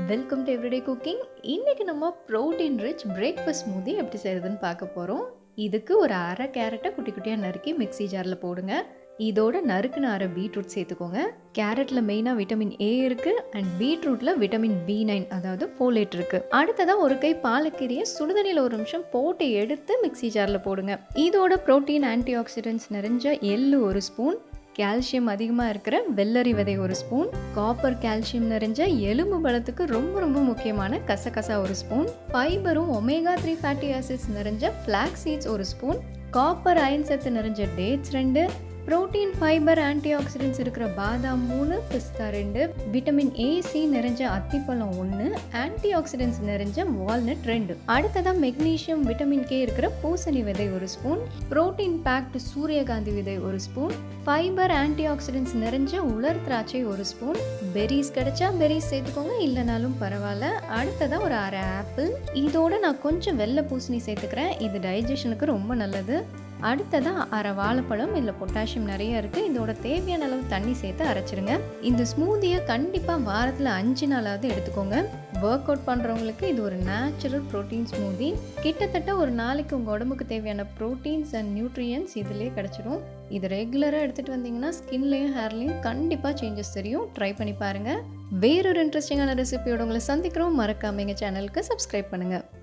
welcome to everyday cooking இன்றைக்கி நம்ம protein rich breakfast smoothie எப்படி செய்கிறதுன்னு பார்க்க போகிறோம் இதுக்கு ஒரு அரை கேரட்டை குட்டி குட்டியாக நறுக்கி மிக்ஸி ஜாரில் போடுங்க இதோட நறுக்குன அரை பீட்ரூட் சேர்த்துக்கோங்க கேரட்டில் மெயினாக விட்டமின் ஏ இருக்குது அண்ட் பீட்ரூட்டில் விட்டமின் பி நைன் அதாவது ஃபோலேட் இருக்குது அடுத்ததாக ஒரு கை பாலக்கீரையை சுடுதண்ணியில் ஒரு நிமிஷம் போட்டு எடுத்து மிக்ஸி ஜாரில் போடுங்க இதோட ப்ரோட்டீன் ஆன்டி ஆக்சிடென்ட்ஸ் நிறைஞ்ச எள்ளு ஒரு ஸ்பூன் கால்சியம் அதிகமாக இருக்கிற வெள்ளரி விதை ஒரு ஸ்பூன் காப்பர் கால்சியம் நிறைஞ்ச எலும்பு பலத்துக்கு ரொம்ப ரொம்ப முக்கியமான கசகசா ஒரு ஸ்பூன் ஃபைபரும் ஒமேகா த்ரீ ஃபேட்டி ஆசிட்ஸ் நிறைஞ்ச ஃப்ளாக் சீட்ஸ் ஒரு ஸ்பூன் காப்பர் அயன் சத்து நிறைஞ்ச டேட்ஸ் ரெண்டு புரோட்டீன் ஃபைபர் ஆன்டி ஆக்சிடென்ட்ஸ் இருக்கிற பாதாம் மூணு பிஸ்தா ரெண்டு விட்டமின் ஏ சி நிறைஞ்ச அத்திப்பழம் ஒன்று ஆன்டி ஆக்சிடென்ட்ஸ் நிறைஞ்ச வால்நட் ரெண்டு அடுத்ததாக மெக்னீஷியம் விட்டமின் கே இருக்கிற பூசணி விதை ஒரு ஸ்பூன் புரோட்டீன் பேக்டு சூரியகாந்தி விதை ஒரு ஸ்பூன் ஃபைபர் ஆன்டி ஆக்சிடென்ட்ஸ் நிறைஞ்ச உலர் திராட்சை ஒரு ஸ்பூன் பெரிஸ் கிடைச்சா பெரிஸ் சேர்த்துக்கோங்க இல்லைனாலும் பரவாயில்ல அடுத்ததாக ஒரு அரை ஆப்பிள் இதோட நான் கொஞ்சம் வெள்ளை பூசணி சேர்த்துக்கிறேன் இது டைஜஷனுக்கு ரொம்ப நல்லது அடுத்ததாக அரை வாழைப்பழம் இதில் பொட்டாசியம் நிறைய இருக்குது இதோட தேவையான அளவு தண்ணி சேர்த்து அரைச்சிருங்க இந்த ஸ்மூதியை கண்டிப்பாக வாரத்தில் அஞ்சு நாளாவது எடுத்துக்கோங்க ஒர்க் அவுட் பண்ணுறவங்களுக்கு இது ஒரு நேச்சுரல் ப்ரோட்டீன் ஸ்மூதி கிட்டத்தட்ட ஒரு நாளைக்கு உங்கள் உடம்புக்கு தேவையான ப்ரோட்டீன்ஸ் அண்ட் நியூட்ரியன்ஸ் இதிலே கிடச்சிரும் இது ரெகுலராக எடுத்துகிட்டு வந்தீங்கன்னா ஸ்கின்லேயும் ஹேர்லேயும் கண்டிப்பாக சேஞ்சஸ் தெரியும் ட்ரை பண்ணி பாருங்கள் வேறொரு இன்ட்ரெஸ்டிங்கான ரெசிபியோட உங்களை சந்திக்கிறோம் மறக்காம எங்கள் சேனலுக்கு சப்ஸ்கிரைப் பண்ணுங்கள்